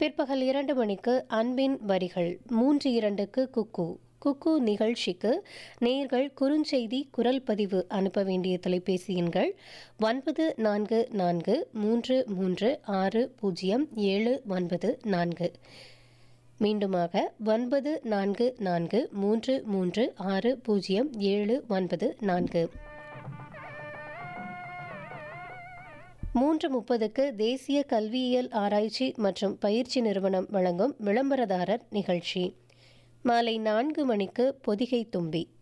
பிற்பகல் இரண்டு மணிக்கு அன்பின் வரிகள் மூன்று இரண்டுக்கு குக்கு குக்கு நிகழ்ச்சிக்கு நேர்கள் குறுஞ்செய்தி குரல் பதிவு அனுப்ப வேண்டிய தொலைபேசி எண்கள் ஒன்பது நான்கு நான்கு மூன்று மூன்று ஆறு பூஜ்ஜியம் ஏழு ஒன்பது நான்கு மீண்டுமாக ஒன்பது நான்கு நான்கு மூன்று மூன்று ஆறு பூஜ்ஜியம் ஏழு ஒன்பது நான்கு மூன்று முப்பதுக்கு தேசிய கல்வியியல் ஆராய்ச்சி மற்றும் பயிற்சி நிறுவனம் வழங்கும் விளம்பரதாரர் நிகழ்ச்சி மாலை நான்கு மணிக்கு பொதிகை தும்பி